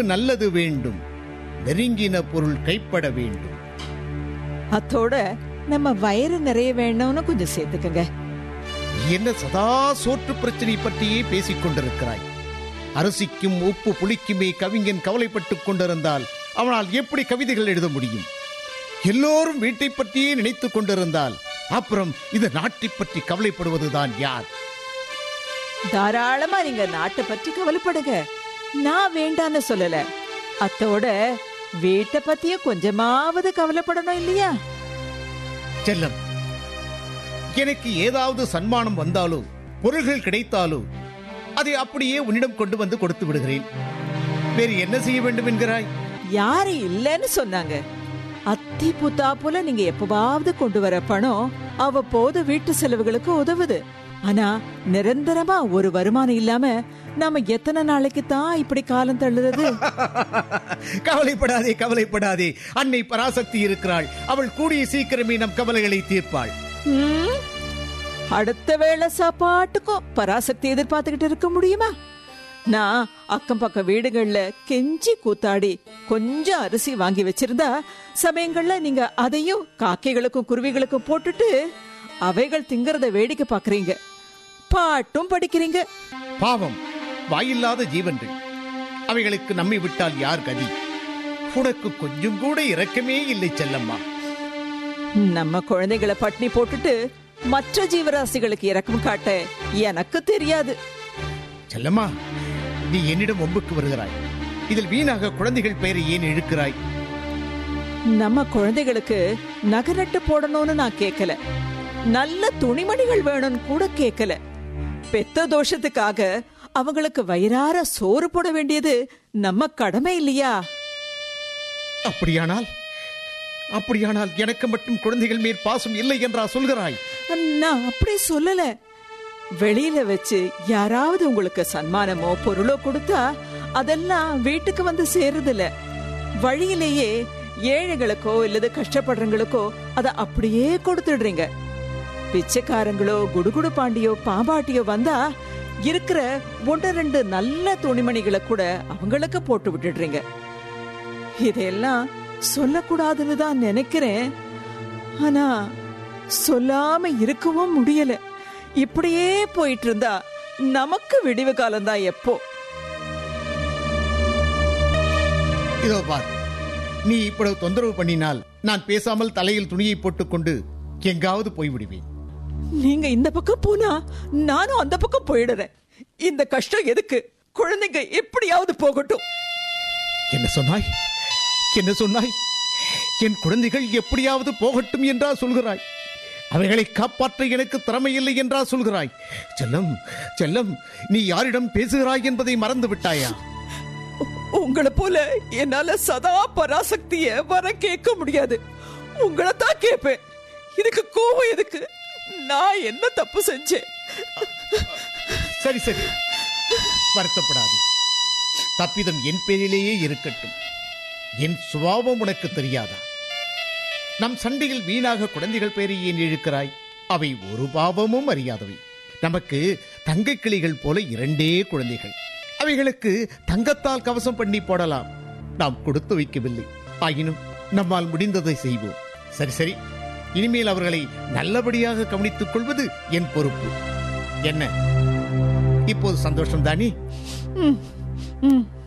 நல்லது வேண்டும் நெருங்கின பொருள் கைப்பட வேண்டும் அத்தோட நம்ம வயிறு நிறைய வேணும்னு கொஞ்சம் சேர்த்துக்கங்க என்ன சதா சோற்று பிரச்சனை பற்றியே பேசிக் கொண்டிருக்கிறாய் அரிசிக்கும் உப்பு புளிக்குமே கவிஞன் கவலைப்பட்டுக் கொண்டிருந்தால் அவனால் எப்படி கவிதைகள் எழுத முடியும் எல்லோரும் வீட்டை பற்றியே நினைத்துக் கொண்டிருந்தால் அப்புறம் இந்த நாட்டை பற்றி கவலைப்படுவதுதான் யார் தாராளமா நீங்க நாட்டை பற்றி கவலைப்படுங்க நான் வேண்டான்னு சொல்லல அத்தோட வீட்டை பத்திய கொஞ்சமாவது கவலைப்படணும் இல்லையா செல்லம் எனக்கு ஏதாவது சன்மானம் வந்தாலோ பொருள்கள் கிடைத்தாலோ அதை அப்படியே உன்னிடம் கொண்டு வந்து கொடுத்து விடுகிறேன் வேறு என்ன செய்ய வேண்டும் என்கிறாய் யாரு இல்லைன்னு சொன்னாங்க அத்தி புத்தா போல நீங்க எப்பவாவது கொண்டு வர பணம் அவ்வப்போது வீட்டு செலவுகளுக்கு உதவுது ஆனா நிரந்தரமா ஒரு வருமானம் இல்லாம நாம எத்தனை நாளைக்கு தான் இப்படி காலம் தள்ளுறது கவலைப்படாதே கவலைப்படாதே அன்னை பராசக்தி இருக்கிறாள் அவள் கூடிய சீக்கிரமே நம் கவலைகளை தீர்ப்பாள் ம்? அடுத்த வேளை சாப்பாட்டுக்கும் பராசக்தி எதிர்பார்த்துக்கிட்டு இருக்க முடியுமா நான் அக்கம் பக்கம் வீடுகள்ல கெஞ்சி கூத்தாடி கொஞ்சம் அரிசி வாங்கி வச்சிருந்தா சமயங்கள்ல நீங்க அதையும் காக்கைகளுக்கும் குருவிகளுக்கும் போட்டுட்டு அவைகள் திங்கறத வேடிக்கை பாக்குறீங்க பாட்டும் படிக்கிறீங்க பாவம் வாயில்லாத ஜீவன்கள் அவைகளுக்கு நம்மை விட்டால் யார் கதி உனக்கு கொஞ்சம் கூட இரக்கமே இல்லை செல்லம்மா நம்ம குழந்தைகளை பட்னி போட்டுட்டு மற்ற ஜீவராசிகளுக்கு இறக்கம் காட்ட எனக்கு தெரியாது செல்லம்மா நீ என்னிடம் ஒம்புக்கு வருகிறாய் இதில் வீணாக குழந்தைகள் பெயரை ஏன் இழுக்கிறாய் நம்ம குழந்தைகளுக்கு நகை நட்டு போடணும்னு நான் கேட்கல நல்ல துணிமணிகள் வேணும்னு கூட கேட்கல பெத்த தோஷத்துக்காக அவங்களுக்கு வயிறார சோறு போட வேண்டியது நம்ம கடமை இல்லையா அப்படியானால் அப்படியானால் எனக்கு மட்டும் குழந்தைகள் மேல் பாசம் இல்லை என்றா சொல்கிறாய் நான் அப்படி சொல்லல வெளியில வச்சு யாராவது உங்களுக்கு சன்மானமோ பொருளோ கொடுத்தா அதெல்லாம் வீட்டுக்கு வந்து சேருதில்ல வழியிலேயே ஏழைகளுக்கோ இல்லது கஷ்டப்படுறவங்களுக்கோ அத அப்படியே கொடுத்துடுறீங்க பிச்சைக்காரங்களோ குடுகுடு பாண்டியோ பாம்பாட்டியோ வந்தா இருக்கிற ஒன்று ரெண்டு நல்ல துணிமணிகளை கூட அவங்களுக்கு போட்டு விட்டுடுறீங்க இதெல்லாம் சொல்லக்கூடாதுன்னு தான் நினைக்கிறேன் ஆனா சொல்லாம இருக்கவும் முடியல இப்படியே போயிட்டு இருந்தா நமக்கு விடிவு காலம்தான் எப்போ இதோ பார் நீ இப்பொழுது தொந்தரவு பண்ணினால் நான் பேசாமல் தலையில் துணியை போட்டுக்கொண்டு எங்காவது போய்விடுவேன் நீங்க இந்த பக்கம் போனா நானும் அந்த பக்கம் போயிடுறேன் இந்த கஷ்டம் எதுக்கு குழந்தைங்க எப்படியாவது போகட்டும் என்ன சொன்னாய் என்ன சொன்னாய் என் குழந்தைகள் எப்படியாவது போகட்டும் என்றா சொல்கிறாய் அவைகளை காப்பாற்ற எனக்கு திறமையில்லை என்றா சொல்கிறாய் செல்லம் செல்லம் நீ யாரிடம் பேசுகிறாய் என்பதை மறந்து விட்டாயா உ- உங்களை போல என்னால சதா பராசக்திய வர கேட்க முடியாது உங்களை தான் கேட்பேன் இதுக்கு கோவம் எதுக்கு நான் என்ன தப்பு செஞ்சேன் சரி சரி வருத்தப்படாதே தப்பிதம் என் பேரிலேயே இருக்கட்டும் என் சுபாவம் உனக்கு தெரியாதா நம் சண்டையில் வீணாக குழந்தைகள் பேரை ஏன் இழுக்கிறாய் அவை ஒரு பாவமும் அறியாதவை நமக்கு தங்கக் கிளிகள் போல இரண்டே குழந்தைகள் அவைகளுக்கு தங்கத்தால் கவசம் பண்ணி போடலாம் நாம் கொடுத்து வைக்கவில்லை ஆயினும் நம்மால் முடிந்ததை செய்வோம் சரி சரி இனிமேல் அவர்களை நல்லபடியாக கவனித்துக் கொள்வது என் பொறுப்பு என்ன இப்போது சந்தோஷம் தானே ம், ம்.